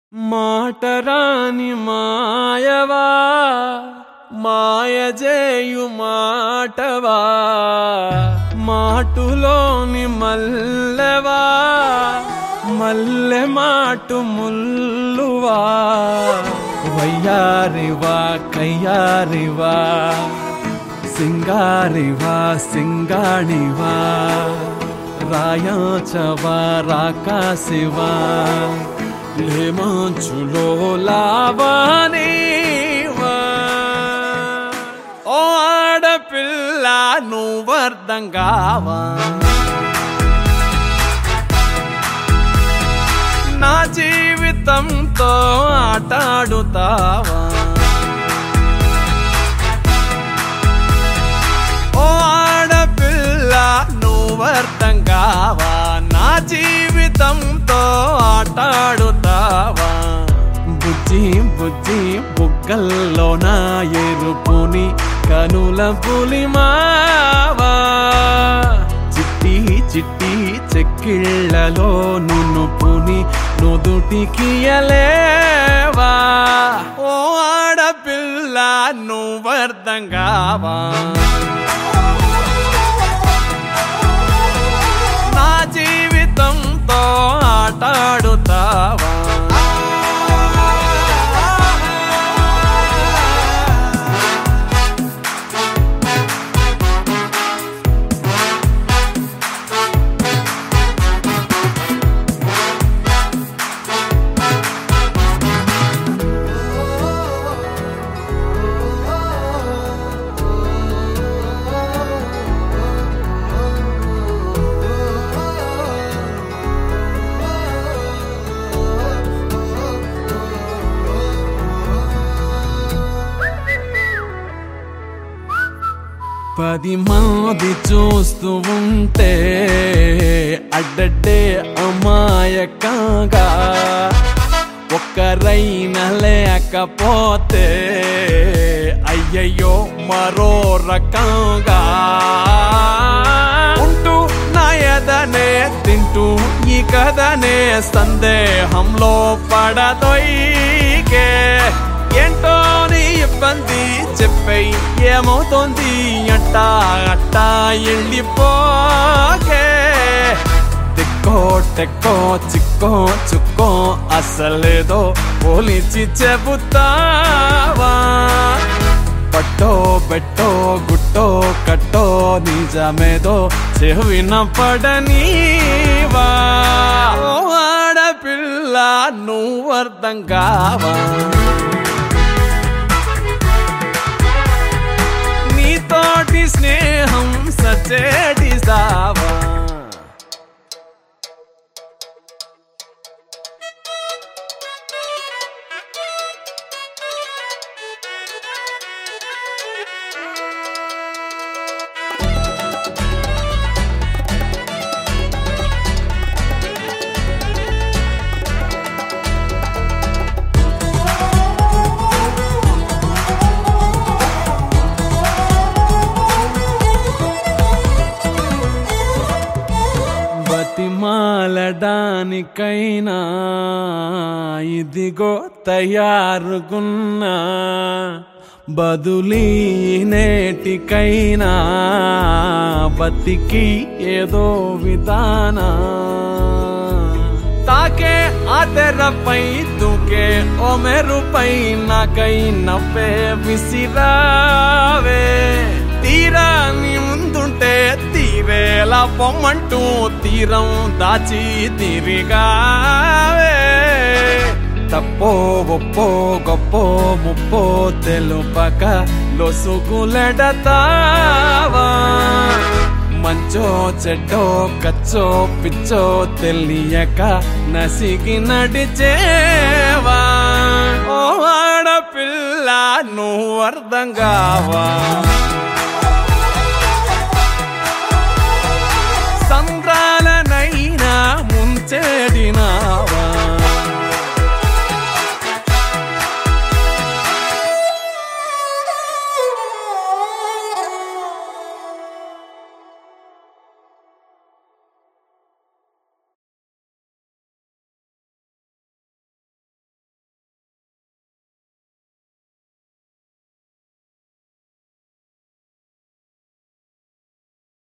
మాటరాని మాయవా మాయజేయు మాటవా మాటులోని మల్లెవా మల్లె మాటు ముల్లువా వయ్యారివా కయ్యారివా సింగారివా సింగాణివా రాయాచవా రాకాశివా లేమాంచులో లావానివా ఓ ఆడపిల్ల నువ్వర్థం కావా నా జీవితంతో ఆటాడుతావా ఓ ఆడపిల్ల నువ్వర్థం కావా నా జీవితంతో ఆటాడుతావా బుజ్జి బుజ్జి బుగ్గల్లో నా ఎరుపుని కనుల పులిమావా చిట్టి చిట్టి చెక్కిళ్ళలో నునుపుని నుదుటికియలేవా ఓ ఆడపిల్ల నువ్వర్థం కావా నా జీవితంతో ఆటాడుతావా పది మంది చూస్తూ ఉంటే అడ్డడ్డే అమాయకంగా ఒక్కరైనా లేకపోతే అయ్యయ్యో మరో రకంగా ఉంటూ నా ఎదనే తింటూ ఈ కథనే సందేహంలో పడదొయ్కే ఏంటో నీ ఇబ్బంది చెప్పై ఏమవుతోంది అట్టా అట్టా వెళ్ళిపోకే తిక్కో టెక్కో చిక్కో చుక్కో అసలేదో పోలిచి చెబుతావా పట్టో బెట్టో గుట్టో కట్టో నిజమేదో చెవిన పడనీవా ఓ ఆడపిల్ల నువ్వర్థం కావా నీతోటి స్నేహం సచేటి సావా బతిమాలడానికైనా ఇదిగో తయారుగున్నా బదులీ నేటికైనా బతికి ఏదో విధానా తాకే ఆ తెరపై దూకే ఓ మెరుపై నాకై నవ్వే విసిరావే తీరా నీ ముందుంటే తీరేలా పొమ్మంటూ తీరం దాచి తిరిగావే తప్పో ఒప్పో గొప్పో ముప్పో తెలుపక లొసుగులెడతావా మంచో చెడ్డో కచ్చో పిచ్చో తెలియక నసిగి నడిచేవా ఓ ఆడపిల్ల నువ్వు అర్థం కావా సంద్రాలనైనా ముంచెడినావా